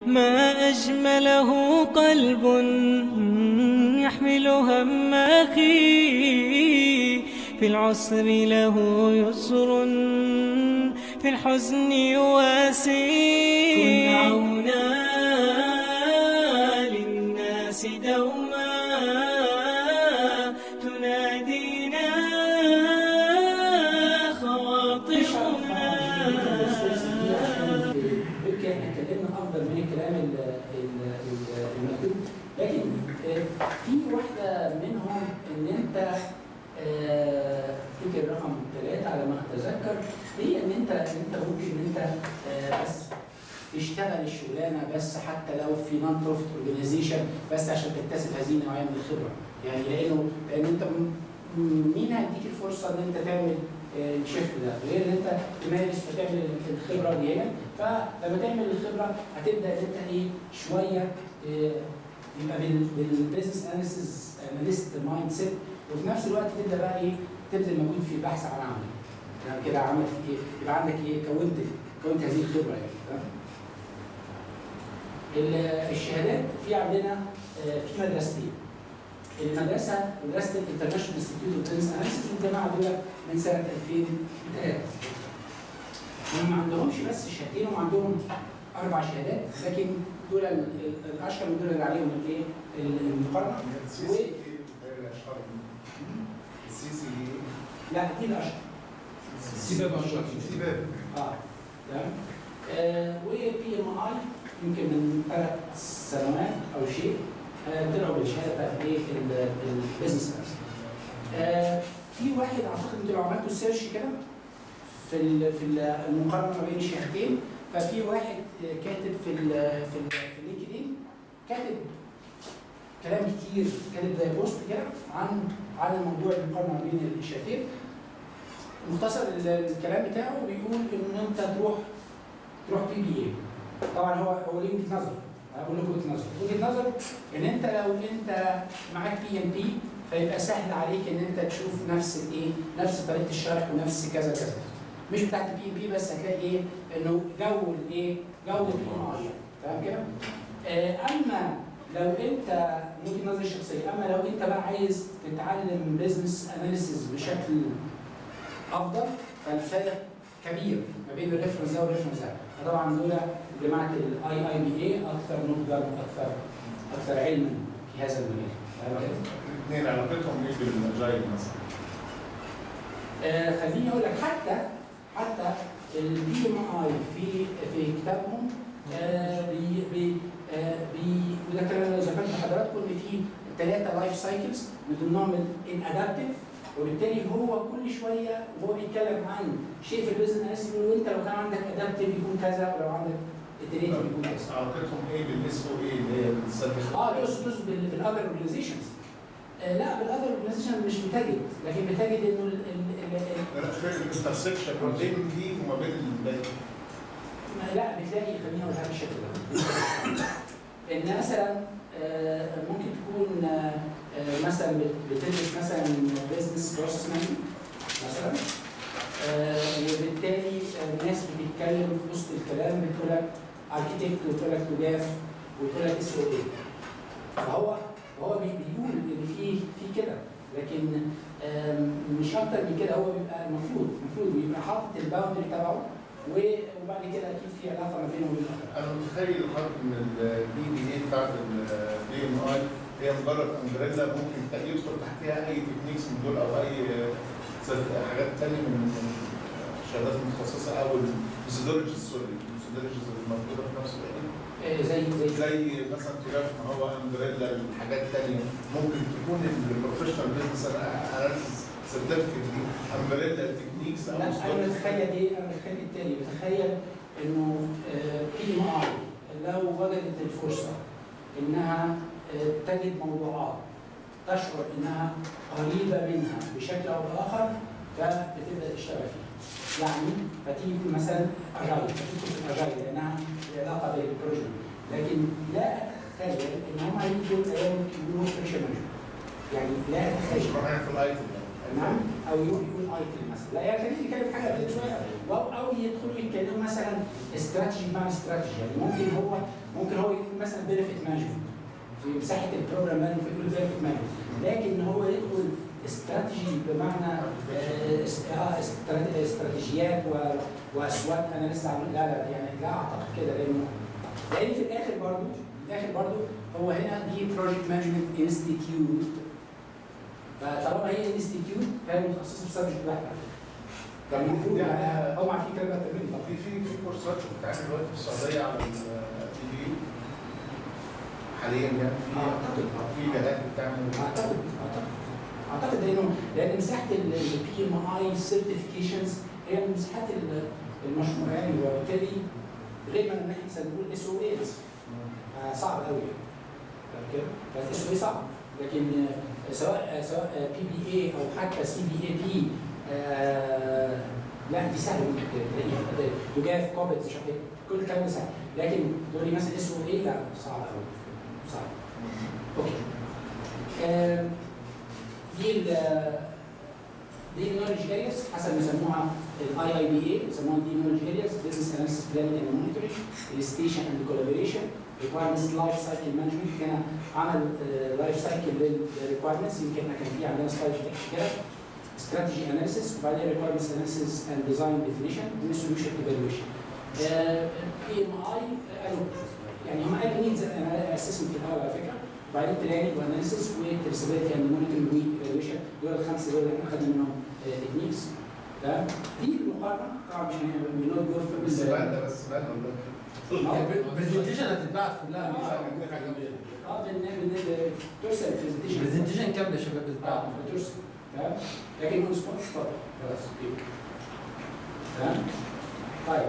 ما أجمله قلب يحمل هم أخيه في العسر له يسر في الحزن يواسي كن عونا للناس دوما تنادينا خواطرنا يمكن احنا اتكلمنا افضل من الكلام ال- ال- ال- المكتوب لكن آه، في واحده منهم ان انت آه، افتكر رقم ثلاثه على ما اتذكر هي ان انت ان انت ممكن ان انت آه، بس تشتغل الشغلانه بس حتى لو في نون بروفيت اورجانيزيشن بس عشان تكتسب هذه النوعيه من الخبره يعني لانه لان انت م- م- مين هيديك الفرصه ان انت تعمل آه، الشيفت ده غير ان انت تمارس فتعمل الخبره دي فلما تعمل الخبره هتبدا ان انت ايه شويه آه، يبقى بال- بالبيزنس اناليسيس اناليست مايند سيت وفي نفس الوقت تبدا بقى ايه تبذل مجهود في البحث عن عمل يعني كده عملت ايه يبقى عندك ايه كونت كونت هذه الخبره يعني تمام؟ ال- الشهادات في عندنا آه، في مدرستين المدرسه مدرسه الانترناشونال انستيتيوت اوف بزنس اناليسيس الجماعه دول من سنه 2003 هم ما عندهمش بس شهادتين هم عندهم اربع شهادات لكن دول ال- ال- الاشهر من دول اللي عليهم الايه المقارنه السي و- سي ايه الاشهر السي سي لا دي الاشهر سباب اشهر سباب اه تمام وبي ام اي يمكن من ثلاث سنوات او شيء آه، طلعوا بالشهاده بتاعت ايه البيزنس في واحد اعتقد انتوا لو عملتوا سيرش كده في ال- في ال- المقارنه ما بين الشهادتين ففي واحد آه، كاتب في ال في ال في اللينكدين كاتب كلام كتير كاتب زي بوست كده عن عن موضوع المقارنه ما بين الشهادتين مختصر ال- الكلام بتاعه بيقول ان انت تروح تروح بي بي اي طبعا هو هو ليه وجهه نظر هقول لكم وجهه نظر وجهه نظر ان انت لو انت معاك بي ام بي فيبقى سهل عليك ان انت تشوف نفس الايه نفس طريقه الشرح ونفس كذا كذا مش بتاعت البي ام بي بس هتلاقي ايه انه جو الايه جو البي ام اي تمام كده آه، اما لو انت من وجهه نظري الشخصيه اما لو انت بقى عايز تتعلم بزنس اناليسيس بشكل افضل فالفرق كبير ما بين الريفرنس ده والريفرنس ده فطبعا دول جماعه الاي اي بي اي اكثر نضجا واكثر اكثر علما في هذا المجال تمام كده؟ الاثنين علاقتهم ايه بالاجايل مثلا؟ آه، خليني اقول لك حتى حتى البي ام اي في في كتابهم آه، بي بي آه، بي وده كلام انا ذكرت لحضراتكم ان في ثلاثه لايف سايكلز من ضمنهم الادابتيف وبالتالي هو كل شويه وهو بيتكلم عن شيء في البيزنس اناليسيس يقول انت لو كان عندك ادابتيف يكون كذا ولو عندك اتريتيف يكون كذا علاقتهم ايه بالاس او اي اللي هي بتسبب اه تقصد تقصد بالاذر اورجنايزيشنز لا بالاذر اورجنايزيشن مش بتجد لكن بتجد انه ال- ال- ال- لا في الانترسكشن ما بين دي وما بين الباقي ما- لا بتلاقي خليني اقول لك بالشكل ده ان مثلا آه، ممكن تكون آه، آه، مثلا بت- بتدرس مثلا بزنس بروسس مانجمنت مثلا آه، وبالتالي آه، ناس بتتكلم في وسط الكلام بتقول لك اركيتكت وتقول لك تجاف وتقول لك اس او اي فهو هو بي- بيقول ان في في كده لكن آم، مش اكتر من كده هو بيبقى المفروض المفروض بيبقى حاطط الباوندري تبعه و- وبعد كده اكيد في علاقه ما بينه وبين الاخر انا متخيل حضرتك ان البي دي اي بتاعت البي ام اي هي مجرد امبريلا ممكن يدخل تحتها اي تكنيكس من دول او اي سيرت- حاجات تانية من من الشهادات المتخصصه او الميثودولوجيز سوري الميثودولوجيز الموجوده في نفس الوقت آه، زي زي زي مثلا تجارة ما هو امبريلا الحاجات تانية ممكن تكون البروفيشنال بزنس اناليسيس سيرتيفيكت دي امبريلا تكنيكس او لا انا methodologies. بتخيل ايه؟ انا بتخيل التالي بتخيل انه بي ام اي لو وجدت الفرصه انها آه، تجد موضوعات تشعر انها قريبه منها بشكل او باخر فبتبدا تشتغل فيها. يعني فتيجي تكون مثلا اجايل فتدخل في الاجايل لانها لها علاقه بالبروجكت لكن لا اتخيل ان هم هيجوا ايام يقولوا بريشر مانجمنت يعني لا مش اتخيل معايا في الايتم نعم او يروح يقول ايتم مثلا لا يعني خليني نتكلم في حاجه بعيد شويه او او يدخلوا يتكلموا مثلا استراتيجي مع استراتيجي يعني ممكن هو ممكن هو يقول مثلا بنفيت مانجمنت في مساحه البروجرام مانجمنت فيقول بنفيت مانجمنت لكن هو يدخل استراتيجي بمعنى آه، است- آه، استرا- استراتيجيات و- واسواق انا لسه عامل لا لا يعني لا اعتقد كده لانه لان في الاخر برضو في الاخر برضو هو هنا دي بروجكت مانجمنت انستيتيوت فطالما هي انستيتيوت فهي متخصصه في سبجكت واحد على فكره كان المفروض يعني هم عارفين كده بقى التمرين طبعا في في في كورسات بتتعمل دلوقتي في السعوديه على التي في حاليا يعني في أعتقد. في جهات بتعمل اعتقد اعتقد اعتقد لانه لان مساحه البي ام اي سيرتيفيكيشنز هي من مساحات ال- المشروع يعني وبالتالي غير ما ان احنا بنقول اس او ايز صعب قوي يعني فاهم كده؟ فالاس او اي صعب لكن آه، سواء آه، سواء بي بي اي او حتى سي بي اي بي لا دي سهله ممكن تلاقيها تجاف كوبت مش عارف ايه كل الكلام ده سهل لكن تقول لي مثلا اس او اي لا صعب قوي صعب اوكي آم، دي ال دي النولج ارياز حسب ما سموها الاي اي بي اي سموها دي نولج ارياز بزنس اناليسيس بلاننج اند مونيتورنج الستيشن اند كولابوريشن ريكوايرمنتس لايف سايكل مانجمنت كان عمل لايف سايكل للريكوايرمنتس يمكن احنا كان في عندنا سلايد كده استراتيجي اناليسيس وبعدين ريكوايرمنتس اناليسيس اند ديزاين ديفينيشن سوليوشن ايفالويشن بي ام اي قالوا يعني هم قالوا نيدز اسسمنت في الاول على فكره وبعدين بلاننج واناليسيس وترسبيلتي اند مونيتورنج وايفالويشن دول الخمسه دول اللي احنا خدنا منهم تكنيكس تمام دي المقارنه طبعا مش هنقول جول في بس بقى بس بقى البرزنتيشن هتتبعت كلها اه بن بن ترسل برزنتيشن البرزنتيشن كامله يا شباب بتتبعت اه بترسل تمام لكن اون سبوت اتفضل خلاص اوكي تمام طيب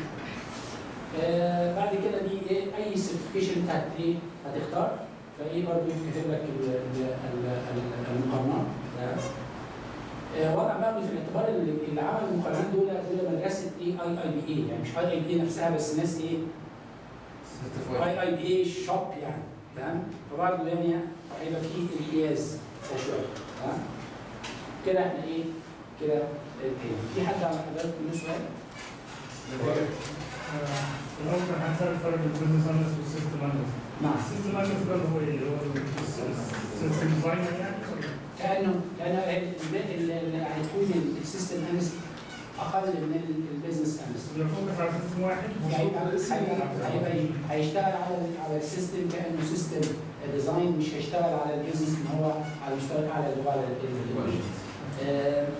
آه بعد كده دي ايه اي سيرتيفيكيشن انت هت ايه هتختار فايه برضه كاتب لك ال- ال- ال- ال- المقارنات تمام آه، وضع بقى في الاعتبار اللي اللي عمل المقارنات دول دول مدرسه ايه اي اي بي اي يعني مش اي اي بي اي نفسها بس ناس ايه اي اي بي اي شوب يعني تمام فبرضه يعني هيبقى فيه امتياز شويه تمام كده احنا ايه كده انتهينا. في حد على حضرتك منه سؤال؟ ممكن هنسأل الفرق بين البيزنس اناليست والسيستم اناليست نعم السيستم اناليست ده اللي هو ايه؟ اللي هو السيستم ديزاينر يعني كانه كانه ال- ال- ال- هيكون السيستم اناليست اقل من ال- البيزنس اناليست بيفوكس على سيستم واحد هيبقى هيبقى- هيبقى هيشتغل على على السيستم كانه سيستم ديزاين مش هيشتغل على البيزنس ان هو على المستوى الاعلى اللي هو على ال- ال- آه،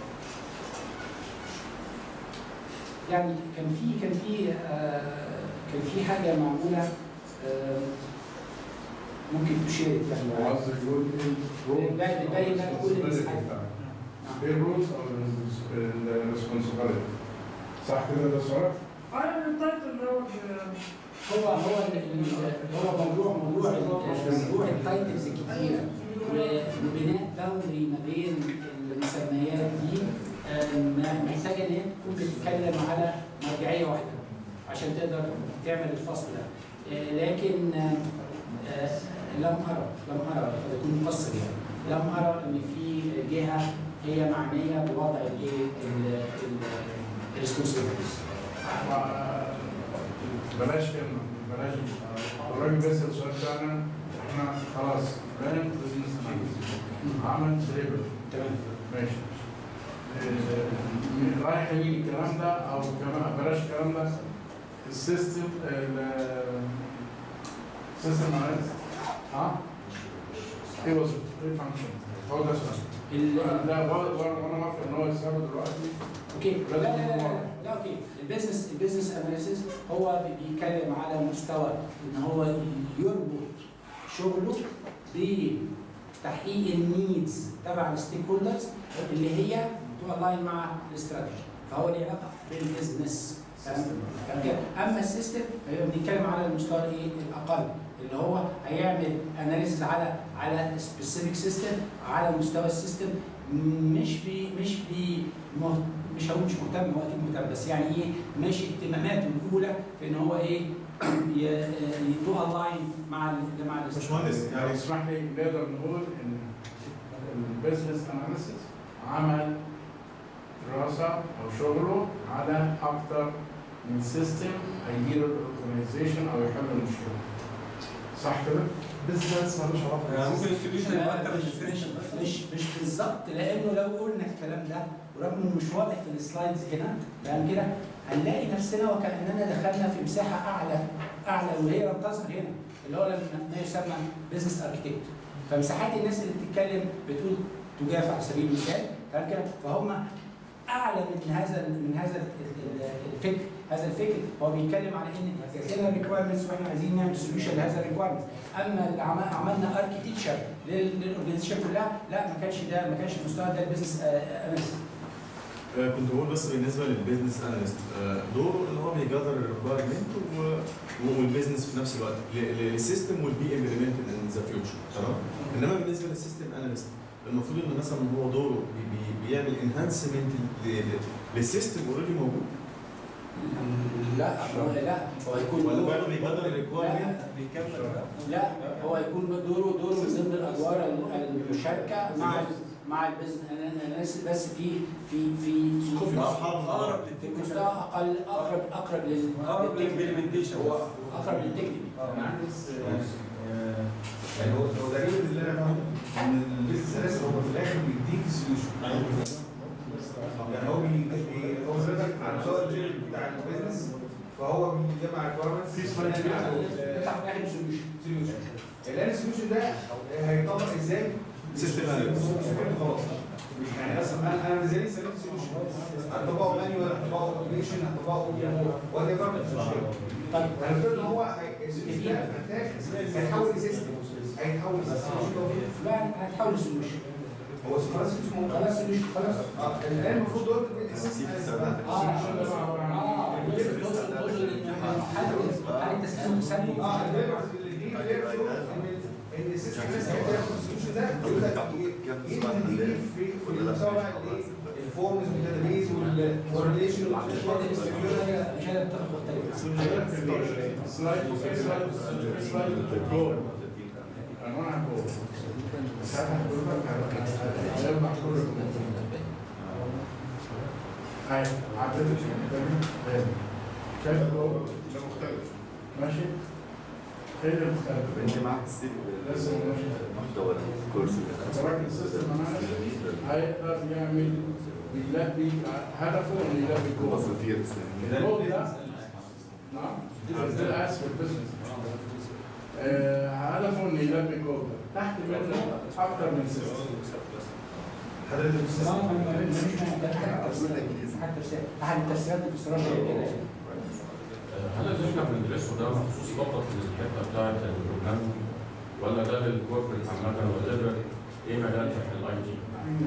يعني كان في كان في آه، كان في حاجه معموله آه، ممكن تشير يعني هو قصدي يقول ايه باقي- باقي بقى كل المساحات. ايه الرولز او الريسبونسبيلتي صح كده ده سؤال؟ اه التايتل اللي هو هو هو ال- ال- هو موضوع موضوع موضوع التايتلز الكتيره وبناء باوندري ما بين المسميات دي آه، محتاجه ان هي تكون بتتكلم على مرجعيه واحده عشان تقدر تعمل الفصل ده آه، لكن آه، آه، لم ارى لم ارى قد يكون مقصر يعني لم ارى ان في جهه هي معنيه بوضع الايه الريسبونسبيلتيز بلاش كلمة بلاش الراجل بيسأل السؤال بتاعنا احنا خلاص بلان بزنس عمل دليفري تمام ماشي آه، رايح يمين الكلام ده او كمان بلاش الكلام ده السيستم السيستم اناليست ها ايه وظيفته؟ ايه فانكشن؟ هو ده السؤال ال- لا و- و- وانا موافق ان هو يسافر دلوقتي اوكي لا لازم لا لا, يكون لا, واضح. لا اوكي البيزنس البيزنس اناليسيس هو بيتكلم على مستوى ان هو يربط شغله بتحقيق النيدز تبع الستيك هولدرز اللي هي تو الاين مع الاستراتيجي فهو ليه علاقه بالبيزنس تمام تمام كده اما السيستم هي بنتكلم على المستوى الايه الاقل اللي هو هيعمل اناليسيس على على سبيسيفيك سيستم على مستوى السيستم مش بي مش بي مه- مش هقول مش مهتم هو اكيد مهتم بس يعني ايه ماشي اهتماماته الاولى في ان هو ايه يدو الاين مع ال مع ال باشمهندس يعني يعني اسمح لي نقدر نقول ان البيزنس اناليسيس عمل دراسه او شغله على اكتر من سيستم هيدير اورجنايزيشن او يحل المشكله صح كده؟ بزنس مالوش علاقه ممكن السوليوشن يبقى اكتر من مش الديفينيشن بس مش مش بالظبط لانه لو قلنا الكلام ده ورغم انه مش واضح في السلايدز هنا تمام كده هنلاقي نفسنا وكاننا دخلنا في مساحه اعلى اعلى وهي لم تظهر هنا اللي هو ما يسمى بزنس اركتكت فمساحات الناس اللي بتتكلم بتقول تجافة على سبيل المثال تمام كده فهم اعلى من هذا من هذا ال- ال- الفكر هذا الفكر هو بيتكلم على ان جات لنا ريكوايرمنتس واحنا عايزين نعمل سوليوشن لهذا الريكوايرمنت اما اللي عم- عملنا اركتكتشر للاورجنايزيشن كلها لا ما كانش ده ما كانش المستوى ده البيزنس اناليست آه، كنت بقول بس بالنسبه للبيزنس اناليست دوره ان هو بيجذر الريكوايرمنت والبيزنس في نفس الوقت للسيستم والبي امبلمنتد ان ذا فيوتشر تمام انما بالنسبه للسيستم اناليست المفروض ان مثلا هو دوره بي بي بيعمل انهانسمنت للسيستم اوريدي موجود لا هو لا هو هيكون ولا دوره- برضه بيجذر الريكوايرمنت بيكمل لا هو هيكون دوره دوره من ضمن الادوار المشاركه مع مع البيزنس اناليست بس في في في اقرب في للتكنيكال مستوى اقل اقرب اقرب لل اقرب للامبلمنتيشن هو اقرب للتكنيك يعني هو هو تقريبا اللي انا فاهمه ان البيزنس اناليست هو في الاخر بيديك سوليوشن يعني هو بي بي- هو حضرتك على مستوى الجيل بتاع البيزنس فهو بيجمع ريكويرمنتس في سلايد كده. بتاع في الاخر سوليوشن سوليوشن الان السوليوشن ده هيطبق ازاي؟ System analysis. خلاص يعني مثلا انا انا نزلت سلمت سوليوشن هطبقه مانيوال هطبقه ابلكيشن هطبقه وات ايفر مش مشكله طيب هنفترض ان هو هي- السوليوشن ده محتاج هيتحول لسيستم هيتحول لسيستم لا هتحول سوليوشن هو خلاص مش موجود خلاص سوليوشن خلاص اه الان المفروض دور السيستم اه اه تقصد تقصد ان حاله حاله تسليم وتسلم اه البيبرز اللي دي بيرفضوا ان ان السيستم الناس هتاخد السوليوشن ده يقول لك يدي دي في في المستوى بقى الايه الفورمز والداتابيز والريليشن مش قادر مش قادر اتفق مختلف سلايد سلايد سلايد جول عنوانها جول ساعات حضرتك هيبقى حضرتك هاي عدد شايف الجول ده مختلف ماشي ايه اللي مختلف؟ انت معك السيت لسه ماشي محتوى الكورس راجل السيستم اناليسيس هيقدر يعمل بيلبي هدفه انه يلبي جول مصر فيها الجول ده نعم ده الاسف البزنس آه، هدفه انه يلبي جول ده تحت منه اكتر من سيستم حضرتك ما ما ما مش حتى تفسير احد التفسيرات الفسرانيه كده يعني. هل اللي احنا بندرسه ده مخصوص فقط للحته بتاعت البروجرامينج ولا ده للكوربريت عامه ولا ايه مجالها في الاي تي؟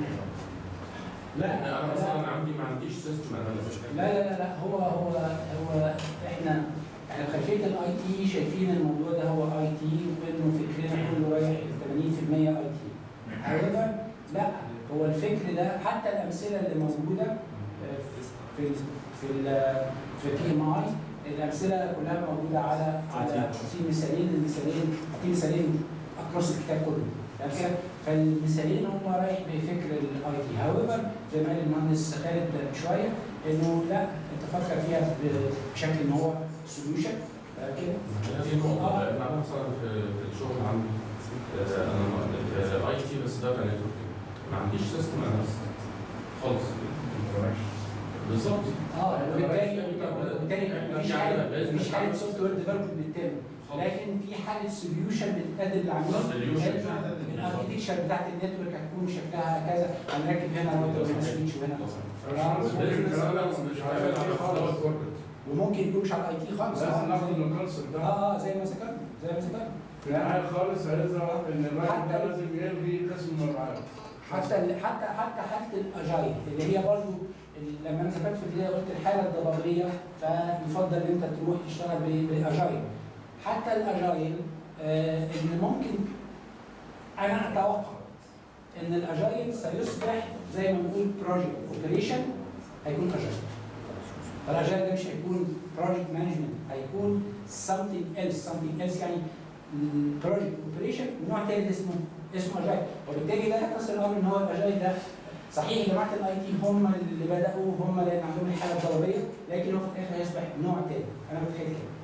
لا انا مثلا عندي ما عنديش سيستم اناليسيس لا لا لا لا هو هو هو احنا احنا بخلفيه الاي تي شايفين الموضوع ده هو اي تي وانه فكرنا كله رايح 80% اي تي. however لا هو الفكر ده حتى الامثله اللي موجوده آه، في ال في ال في بي ام اي الامثله كلها موجوده على على في مثالين المثالين في مثالين اكروس الكتاب كله يعني كده فالمثالين هم رايح بفكر الاي تي however زي ما قال المهندس خالد من شويه انه لا انت فكر فيها بشكل ان هو سوليوشن كده دي نقطه لان انا مثلا في في الشغل عندي آه، انا في الاي تي بس داتا نتورك ما عنديش سيستم اناليسيس خالص بالظبط اه وبالتالي وبالتالي مفيش حاله مفيش حاله سوفت وير ديفلوبمنت بتتم لكن في حاله سوليوشن بتتقدم للعميل Solution. الاركتكشر بتاعت النتورك هتكون شكلها كذا هنركب هنا راوتر وهنا سويتش وهنا البيزنس اناليسيس مش هيعمل على مستوى الكوربريت وممكن يكون مش على الاي تي خالص لازم ناخد اه من الكونسيبت ده اه زي ما ذكرنا زي ما ذكرنا في النهايه خالص هيظهر ان الراجل ده لازم يلغي قسم المبيعات حتى ال- حتى حتى حاله الاجايل اللي هي برضو ال- لما انا ذكرت في البدايه قلت الحاله الضبابيه فيفضل ان انت تروح تشتغل ب- بالاجايل حتى الاجايل آه ان ممكن انا اتوقع ان الاجايل سيصبح زي ما بنقول بروجكت اوبريشن هيكون اجايل الاجايل ده مش هيكون بروجكت مانجمنت هيكون something else something else يعني بروجكت اوبريشن نوع ثالث اسمه اسمه اجايل وبالتالي ده يختصر الامر ان هو الاجايل ده صحيح جماعه الاي تي هم اللي بداوا هم اللي عندهم الحاله الضبابيه لكن هو في الاخر هيصبح نوع تاني انا متخيل كده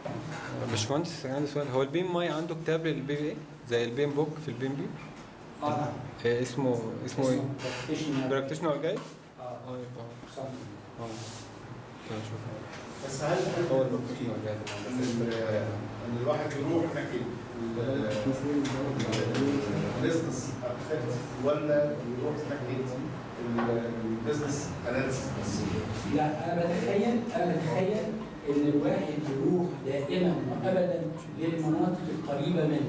باشمهندس عندي سؤال هو البي ام اي عنده كتاب للبي بي اي زي البي ام بوك في البي ام بي اه نعم إيه اسمه اسمه ايه؟ practitioner. براكتيشنر جايد؟ اه اه يبقى something. اه طيب شوف بس هل هل هو في البراكتيشنر جايد ان ال- ان الواحد يروح ناحيه البزنس اركتكت ولا يروح ناحيه البزنس اناليسيس بس لا انا بتخيل انا بتخيل ان الواحد يروح دائما وابدا للمناطق القريبه منه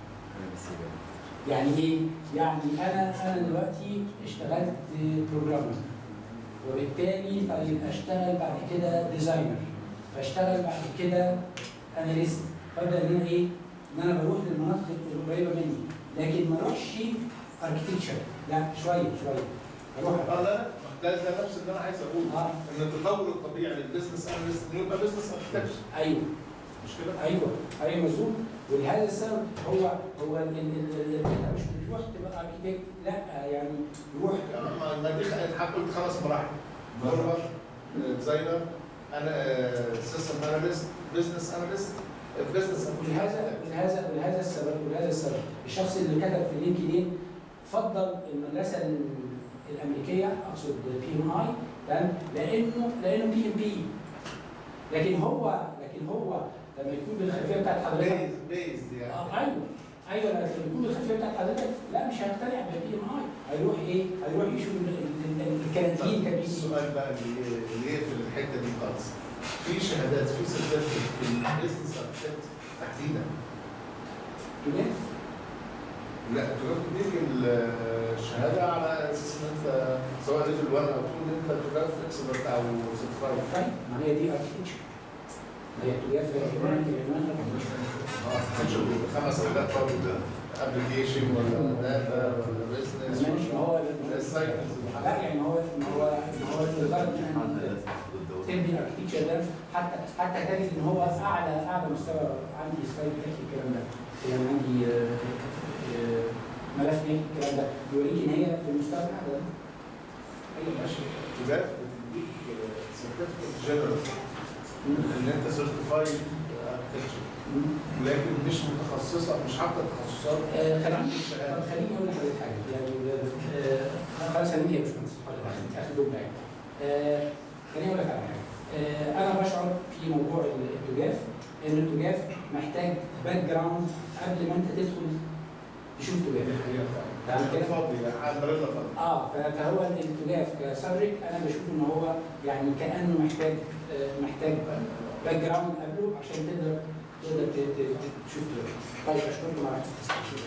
يعني ايه؟ يعني انا انا دلوقتي اشتغلت بروجرامر وبالتالي طيب اشتغل بعد كده ديزاينر فاشتغل بعد كده اناليست فابدا ان انا ايه؟ ان انا بروح للمناطق القريبه مني لكن ما اروحش اركتكتشر لا شويه شويه اروح اه لا لا ده ده نفس اللي انا عايز اقوله اه ان التطور الطبيعي للبزنس اناليست انه يبقى بزنس اركتكت ايوه مش كده؟ ايوه ايوه مظبوط ولهذا السبب هو هو ال- ال- ال- ال- انت مش بتروح تبقى اركتكت لا يعني روح ما ما دي خ- قلت خمس مراحل ديفلوبر ديزاينر انا سيستم اناليست بزنس اناليست بزنس ولهذا ولهذا ولهذا السبب ولهذا السبب الشخص اللي كتب في لينكدين فضل المدرسه ال- الامريكيه اقصد بي ام اي تمام لانه لانه بي ام بي لكن هو لكن هو لما يكون بالخلفيه بتاعت حضرتك بيز بيز يعني آه، ايوه ايوه لما يكون الخلفيه بتاعت حضرتك لا مش هيقتنع بالبي ام اي هيروح ايه؟ هيروح يشوف ال- ال- ال- الكراتين كبي السؤال بقى اللي اللي يقفل الحته دي خالص في شهادات في سيرتيفيكت في البيزنس اركتكت تحديدا لا انتوا جابوا تديك الشهاده على اساس ان انت سواء ليفل 1 او 2 ان انت تجاب اكسبرت او سيرتيفايد طيب ما هي دي اركتشر ما هي تجاه في الإيمان الإيمان architecture. خمس حاجات برضه ابلكيشن ولا داتا ولا بزنس ماشي ما هو السايكلز لا يعني ما هو ما هو ما هو لدرجه ان تبني اركتشر ده حتى حتى تجد ان هو اعلى اعلى مستوى عندي سلايد بيحكي الكلام ده يعني عندي آه، آه، ملف بيحكي الكلام ده بيوريك ان هي في المستوى الاعلى ده ايوه ماشي تجاب بتديك سيرتيفيكت جنرال ان انت سيرتيفايد اركتشر لكن مش متخصصه مش حاطه تخصصات آه، خليني طب خليني اقول لحضرتك حاجه يعني آه، خلاص خليني يا باشمهندس اخر جمله يعني آه، خليني اقول لك على حاجه آه، انا بشعر في موضوع التجاف ان التجاف محتاج باك جراوند قبل ما انت تدخل تشوف تجاف تمام كده؟ فاضي امبريلا فاضي اه ف- فهو الاتجاف كسبجكت انا بشوف ان هو يعني كانه محتاج آه، محتاج باك جراوند قبله عشان تقدر تقدر ت- ت- تشوف تجاف طيب اشكركم على